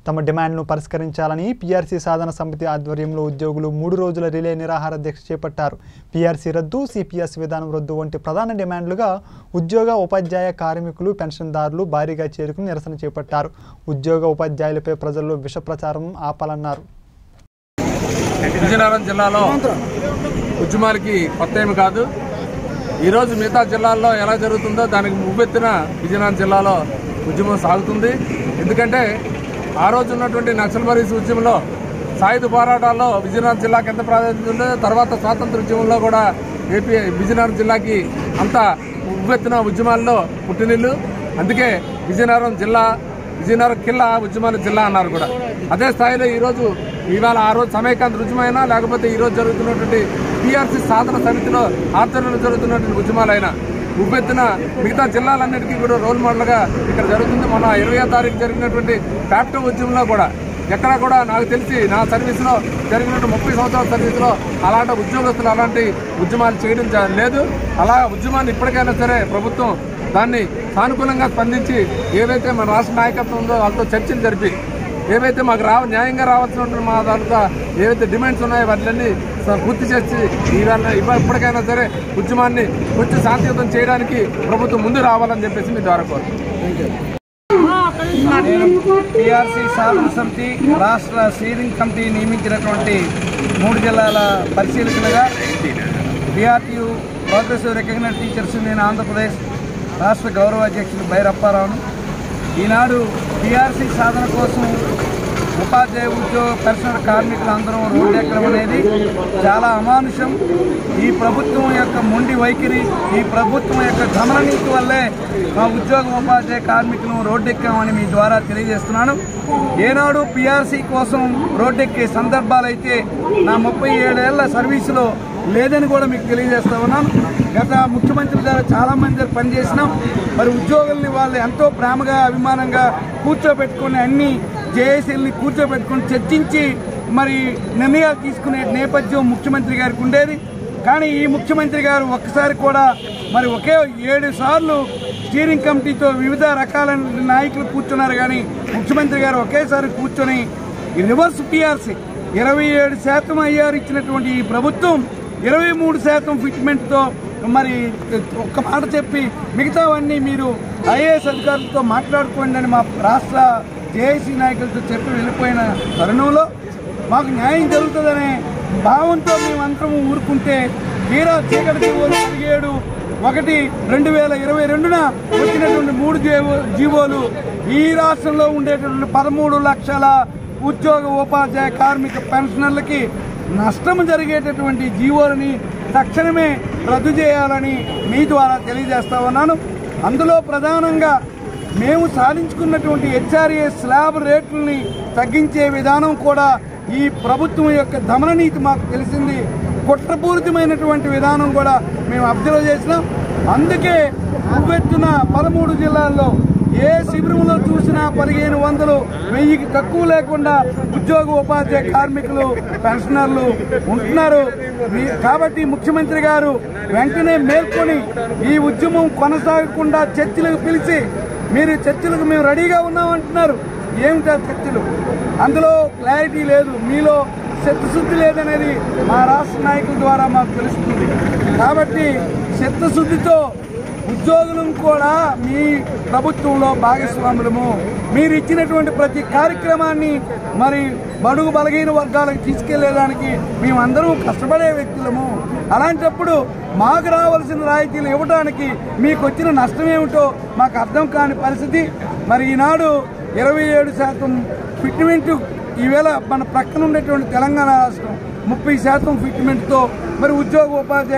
తమ డిమాండ్ను పరిష్కరించాలని పీఆర్సీ సాధన సమితి ఆధ్వర్యంలో ఉద్యోగులు మూడు రోజుల రిలే నిరాహార దీక్ష చేపట్టారు పీఆర్సీ రద్దు సిపిఎస్ విధానం రద్దు వంటి ప్రధాన డిమాండ్లుగా ఉద్యోగ ఉపాధ్యాయ కార్మికులు పెన్షన్దారులు భారీగా చేరుకుని నిరసన చేపట్టారు ఉద్యోగ ఉపాధ్యాయులపై ప్రజల్లో విష ప్రచారం ఆపాలన్నారు విజయనగరం జిల్లాలో ఉద్యమాలకి కొత్త ఏమి కాదు ఈరోజు మిగతా జిల్లాల్లో ఎలా జరుగుతుందో దానికి మువ్వెత్తిన విజయనగరం జిల్లాలో ఉద్యమం సాగుతుంది ఎందుకంటే ఆ రోజు ఉన్నటువంటి నక్సల్బరీస్ ఉద్యమంలో సాయుధ పోరాటాల్లో విజయనగరం జిల్లాకి ఎంత ప్రాధాన్యత ఉందో తర్వాత స్వాతంత్ర ఉద్యమంలో కూడా ఏపీ విజయనగరం జిల్లాకి అంత ఉవ్వెత్తిన ఉద్యమాల్లో పుట్టినిల్లు అందుకే విజయనగరం జిల్లా విజయనగరం కిల్లా ఉద్యమాల జిల్లా అన్నారు కూడా అదే స్థాయిలో ఈరోజు ఇవాళ ఆ రోజు సమైకాంత రుజుమైనా లేకపోతే ఈ రోజు జరుగుతున్నటువంటి పీఆర్సీ సాధన సమితిలో ఆధ్వర్యంలో జరుగుతున్నటువంటి ఉద్యమాలైనా ఉబ్బెత్తున మిగతా జిల్లాలన్నిటికీ కూడా రోల్ మోడల్గా ఇక్కడ జరుగుతుంది మొన్న ఇరవై తారీఖు జరిగినటువంటి ప్యాప్టో ఉద్యమంలో కూడా ఎక్కడా కూడా నాకు తెలిసి నా సర్వీస్లో జరిగినట్టు ముప్పై సంవత్సరాల సర్వీస్లో అలాంటి ఉద్యోగస్తులు అలాంటి ఉద్యమాలు చేయడం జ- లేదు అలా ఉద్యమాన్ని ఇప్పటికైనా సరే ప్రభుత్వం దాన్ని సానుకూలంగా స్పందించి ఏవైతే మన రాష్ట్ర నాయకత్వం ఉందో వాళ్ళతో చర్చలు జరిపి ఏవైతే మాకు రావ న్యాయంగా రావాల్సినటువంటి మా దాంట్లో ఏవైతే డిమాండ్స్ ఉన్నాయో వాటిలన్నీ స- పూర్తి చేసి ఇవాళ ఇవాళ ఇప్పటికైనా సరే ఉద్యమాన్ని కొంచెం శాంతియుతం చేయడానికి ప్రభుత్వం ముందు రావాలని చెప్పేసి మీ ద్వారా కోరుతున్నాను నేను టీఆర్సీ సాధన సమితి రాష్ట్ర స్టీరింగ్ కమిటీ నియమించినటువంటి మూడు జిల్లాల పరిశీలకులుగా బీఆర్టీయూ ప్రోగ్రెసివ్ రికగ్నైజ్ టీచర్స్ నేను ఆంధ్రప్రదేశ్ రాష్ట్ర గౌరవ అధ్యక్షులు బైరప్పారావును ఈనాడు టీఆర్సీ సాధన కోసం ఉపాధ్యాయ ఉద్యోగ పెన్షనర్ కార్మికులు అందరూ రోడ్డెక్కడం అనేది చాలా అమానుషం ఈ ప్రభుత్వం యొక్క మొండి వైఖరి ఈ ప్రభుత్వం యొక్క గమన నీతి వల్లే మా ఉద్యోగ ఉపాధ్యాయ కార్మికులను రోడ్డెక్కామని మీ ద్వారా తెలియజేస్తున్నాను ఏనాడు పిఆర్సీ కోసం రోడ్డెక్కే సందర్భాలైతే నా ముప్పై ఏడేళ్ల సర్వీసులో లేదని కూడా మీకు తెలియజేస్తా ఉన్నాను గత ముఖ్యమంత్రి ద్వారా చాలా మంది దగ్గర పనిచేసినాం మరి ఉద్యోగుల్ని వాళ్ళు ఎంతో ప్రేమగా అభిమానంగా కూర్చోబెట్టుకుని అన్ని జేఏసీలని కూర్చోబెట్టుకుని చర్చించి మరి నిర్ణయాలు తీసుకునే నేపథ్యం ముఖ్యమంత్రి గారికి ఉండేది కానీ ఈ ముఖ్యమంత్రి గారు ఒక్కసారి కూడా మరి ఒకే ఏడు సార్లు స్టీరింగ్ కమిటీతో వివిధ రకాల నాయకులు కూర్చున్నారు కానీ ముఖ్యమంత్రి గారు ఒకేసారి కూర్చొని ఈ రివర్స్ పిఆర్సీ ఇరవై ఏడు శాతం అయ్యారు ఇచ్చినటువంటి ఈ ప్రభుత్వం ఇరవై మూడు శాతం ఫిట్మెంట్తో మరి ఒక్క మాట చెప్పి మిగతావన్నీ మీరు ఐఏఎస్ అధికారులతో మాట్లాడుకోండి అని మా రాష్ట్ర జేఏసీ నాయకులతో చెప్పి వెళ్ళిపోయిన తరుణంలో మాకు న్యాయం జరుగుతుందనే భావంతో మేమందరం ఊరుకుంటే తీరా చీకటి జీవోలు పదిహేడు ఒకటి రెండు వేల ఇరవై రెండున వచ్చినటువంటి మూడు జీవో జీవోలు ఈ రాష్ట్రంలో ఉండేటటువంటి పదమూడు లక్షల ఉద్యోగ ఉపాధ్యాయ కార్మిక పెన్షనర్లకి నష్టం జరిగేటటువంటి జీవోలని తక్షణమే రద్దు చేయాలని మీ ద్వారా తెలియజేస్తా ఉన్నాను అందులో ప్రధానంగా మేము సాధించుకున్నటువంటి హెచ్ఆర్ఏ స్లాబ్ రేట్లని తగ్గించే విధానం కూడా ఈ ప్రభుత్వం యొక్క దమన నీతి మాకు తెలిసింది కుట్రపూరితమైనటువంటి విధానం కూడా మేము అబ్జర్వ్ చేసినాం అందుకే ఉవ్వెత్తున పదమూడు జిల్లాల్లో ఏ శిబిరంలో చూసినా పదిహేను వందలు వెయ్యికి తక్కువ లేకుండా ఉద్యోగ ఉపాధ్యాయ కార్మికులు పెన్షనర్లు ఉంటున్నారు మీ- కాబట్టి ముఖ్యమంత్రి గారు వెంటనే మేల్కొని ఈ ఉద్యమం కొనసాగకుండా చర్చలకు పిలిచి మీరు చర్చలకు మేము రెడీగా ఉన్నామంటున్నారు ఏమిటా చర్చలు అందులో క్లారిటీ లేదు మీలో చిత్తశుద్ధి లేదనేది మా రాష్ట్ర నాయకుల ద్వారా మాకు తెలుస్తుంది కాబట్టి చిత్తశుద్ధితో ఉద్యోగులను కూడా మీ ప్రభుత్వంలో భాగస్వాములము మీరు ఇచ్చినటువంటి ప్రతి కార్యక్రమాన్ని మరి బడుగు బలహీన వర్గాలకు తీసుకెళ్లేదానికి మేమందరం కష్టపడే వ్యక్తులము అలాంటప్పుడు మాకు రావాల్సిన రాయితీలు ఇవ్వడానికి మీకు వచ్చిన నష్టం ఏమిటో మాకు అర్థం కాని పరిస్థితి మరి ఈనాడు ఇరవై ఏడు శాతం ఫిట్మెంట్ ఈవేళ మన ప్రక్కన ఉండేటువంటి తెలంగాణ రాష్ట్రం ముప్పై శాతం ఫిట్మెంట్తో మరి ఉద్యోగ ఉపాధ్యాయ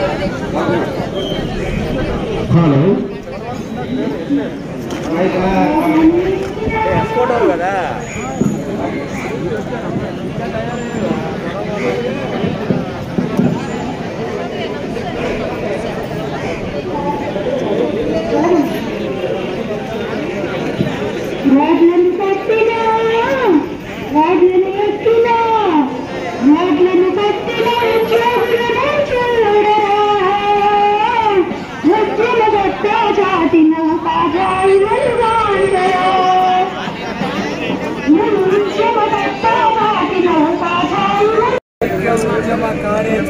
రోడ్లను కట్టినా రోడ్లను ఎక్కినా రోడ్లను కట్టినా ఉద్యోగులను చూడరా ఉద్యమ గట్ట చాటిన ఉపాధ్యాయులు వాడరా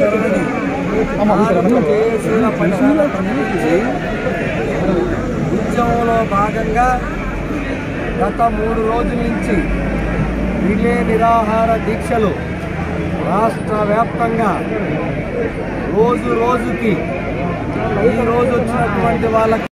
కార్యాచరణని కార్మిక జేఏసీల పక్షాన ప్రకటించి ఉద్యమంలో భాగంగా గత మూడు రోజుల నుంచి రిలే నిరాహార దీక్షలు రాష్ట్ర వ్యాప్తంగా రోజు రోజుకి ఈ రోజు వచ్చినటువంటి వాళ్ళకి